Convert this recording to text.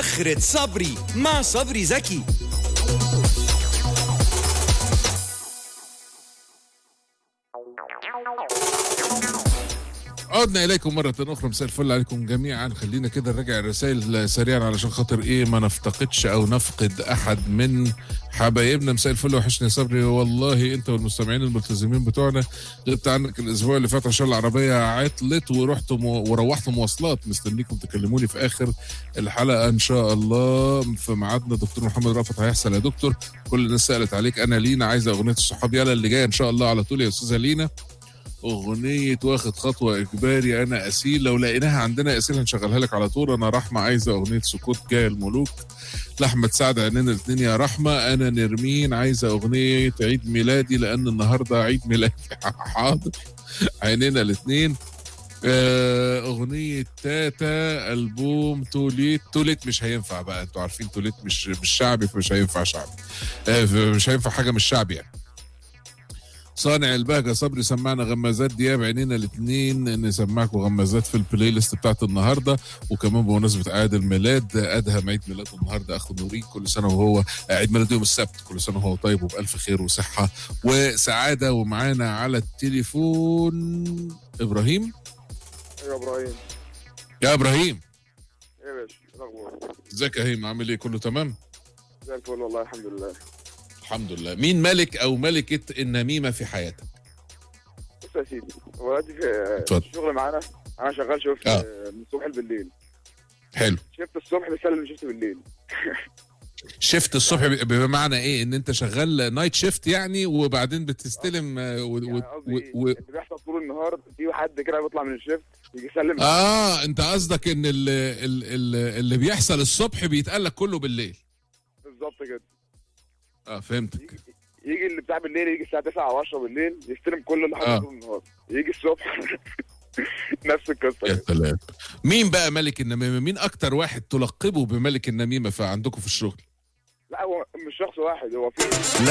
آخرة صبري مع صبري زكي عدنا اليكم مره اخرى مساء الفل عليكم جميعا خلينا كده نراجع الرسائل سريعا علشان خاطر ايه ما نفتقدش او نفقد احد من حبايبنا مساء الفل وحشني يا صبري والله انت والمستمعين الملتزمين بتوعنا غبت عنك الاسبوع اللي فات عشان العربيه عطلت ورحت مو... ورحت مواصلات مستنيكم تكلموني في اخر الحلقه ان شاء الله في ميعادنا دكتور محمد رافت هيحصل يا دكتور كل الناس سالت عليك انا لينا عايزه اغنيه الصحاب يلا اللي جايه ان شاء الله على طول يا استاذه لينا اغنيه واخد خطوه اجباري انا اسيل لو لقيناها عندنا اسيل هنشغلها لك على طول انا رحمه عايزه اغنيه سكوت جاي الملوك لاحمد سعد عينينا الاثنين يا رحمه انا نرمين عايزه اغنيه عيد ميلادي لان النهارده عيد ميلادي حاضر عينينا الاثنين آه، اغنيه تاتا البوم توليت توليت مش هينفع بقى انتوا عارفين توليت مش مش شعبي فمش هينفع شعبي آه، مش هينفع حاجه مش شعبي يعني صانع البهجة صبري سمعنا غمازات دياب عينينا الاثنين نسمعكم غمازات في البلاي ليست بتاعت النهارده وكمان بمناسبة عيد الميلاد ادهم عيد ميلاده النهارده اخو نورين كل سنة وهو عيد ميلاده يوم السبت كل سنة وهو طيب وبألف خير وصحة وسعادة ومعانا على التليفون ابراهيم يا ابراهيم يا ابراهيم ايه يا باشا إيه الاخبار ازيك يا هيم عامل ايه كله تمام زي الفل والله الحمد لله الحمد لله مين ملك او ملكة النميمة في حياتك بص يا سيدي هو دلوقتي في اتفضل. الشغل معانا انا شغال شفت آه. آه. من الصبح بالليل حلو شفت الصبح بيسلم شفت بالليل شيفت الصبح ب- بمعنى ايه ان انت شغال نايت شيفت يعني وبعدين بتستلم آه، و... يعني و... قصدي و... و... اللي بيحصل طول النهار في حد كده بيطلع من الشفت يجي يسلم اه انت قصدك ان اللي, اللي, اللي بيحصل الصبح بيتقال لك كله بالليل بالظبط كده اه فهمتك يجي, يجي اللي بتاع بالليل يجي الساعه 9 او 10 بالليل يستلم كل اللي آه. حصل طول النهار يجي الصبح نفس القصه يا كده. سلام مين بقى ملك النميمه مين اكتر واحد تلقبه بملك النميمه في عندكم في الشغل لا هو مش شخص واحد هو في